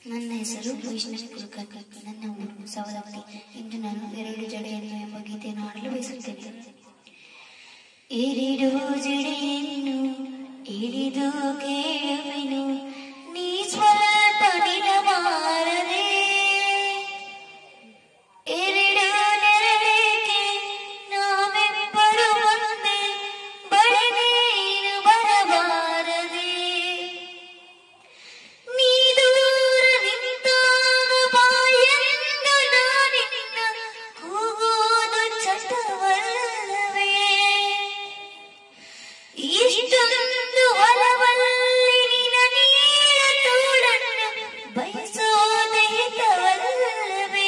ನನ್ನ ಹೆಸರು ವೈಷ್ಣವಿ ಕುಲಕರ್ಣಿ ನನ್ನ ಊರು ಸವದತ್ತಿ ಇಂದು ನಾನು ಎರಡು ಜಡೆಯನ್ನು ಎಂಬ ಗೀತೆಯನ್ನು ಹಾಡಲು ಬಯಸುತ್ತೇನೆ ಎರಡು ಜಡೆಯನ್ನು ಇಳಿದು ಕೇಳುವೆನು ನೀ ಸ್ವಲ್ಪ ನಿಲವಾರದೆ ಎರಡು ನೆರಳೇಕೆ ನಾವಿಬ್ಬರು ಒಂದೇ ಬಳಿ ನೀನು ಬರಬಾರದೆ ನೀ ದೂರ ನಿಂತಾಗ ಬಾಯೆಂದು ನಾನಿನ್ನ ಕೂಗೋದು ಚಟವಲ್ಲವೇ ಇಷ್ಟೊಂದು ಒಲವಲ್ಲಿ ನಿನ ನೀರ ತೋಳನ್ನು ಬಯಸೋದು ಹಿತವಲ್ಲವೇ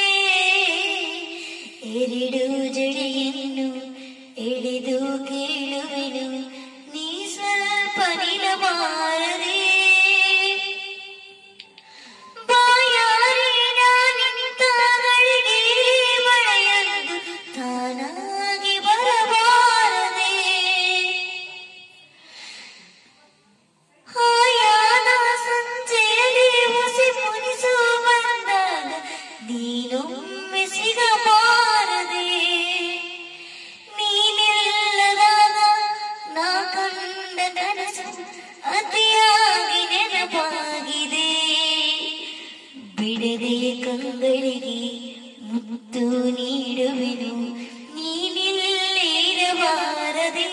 ಎರಡು ಜಡೆಯನ್ನು ಎಳೆದು ಕೇಳುವೆನು ನೀ ಸ್ವಲ್ಪ ನಿಲಬಾರದೆ ಬಾಯಾರಿನ ನಿಂತಾಗಳಿಗೆ ಮಳೆಯೊಂದು ತಾನಾಗಿ ಬರಬಾರದೆ ಹಾಯಾದ ಸಂಜೆಯಲ್ಲಿ ಹುಸಿ ಮುನಿಸು ಬಂದಾಗ ನೀನೊಮ್ಮೆ ಸಿಗಬಾರದೆ ನೀನಿಲ್ಲದಾಗ ನಾ ಕಂಡ ಕನಸು ಅತಿಯಾಗಿ ನೆನಪಾಗಿದೆ ಬಿಡದೆ ಕಂಗಳಿಗೆ ಮುತ್ತು ನೀಡುವೆನು ನೀನಿಲ್ಲಿರಬಾರದೆ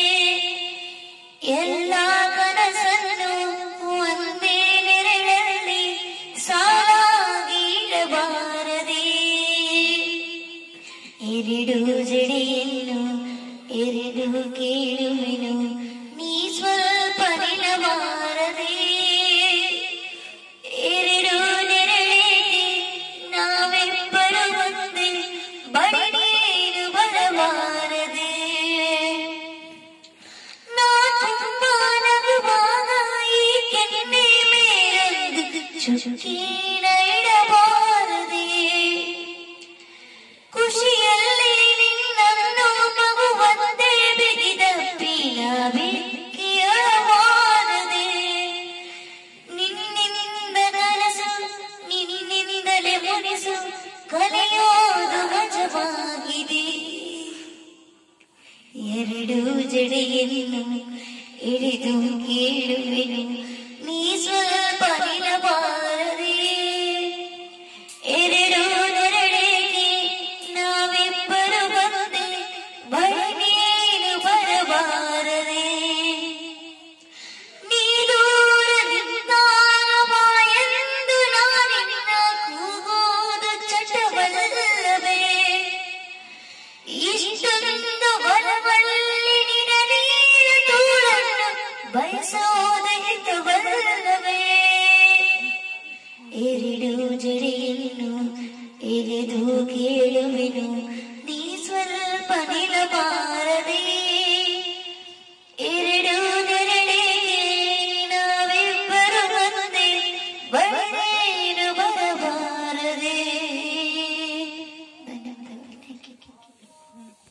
ಎಲ್ಲ ಕನಸನ್ನು ಒಂದೇ ನೆರಳಲ್ಲಿ ಸಾಲಾಗಿ ಇಡಬಾರದೆ ಎರಡು ಜಡೆಯನ್ನು ಎರಡು ಕೇಳುವೆನು ನೀ ಸ್ವಲ್ಪ ನಿಲಬಾರದೆ ಎರಡು ನೆರಳಿಗೆ ನಾವಿಬ್ಬರು ಒಂದೇ ಬಳಿ ನೀನು ಬರಬಾರದೆ ನಾ ತುಂಬಾ ನಗುವಾಗ ಈ ಕೆನ್ನೆ ಮೇಲೊಂದು ಚುಕ್ಕಿನ ಇಡಬಾರದೆ ಖುಷಿಯಲ್ಲಿ ನಿನ್ನನ್ನು ಮಗುವಂತೆ ಬಿಗಿದಪ್ಪಿನ ಬಿಕ್ಕಿಯಬಾರದೆ ನಿನ್ನಿಂದ ಕನಸು ನಿನ್ನಿಂದಲೇ ಮುನಿಸು ಕಲಿಯೋದು ಮಜವಾಗಿದೆ ಎರಡು ಜಡೆಯನ್ನು ಹಿಡಿದು ಕೇಳುವೆನು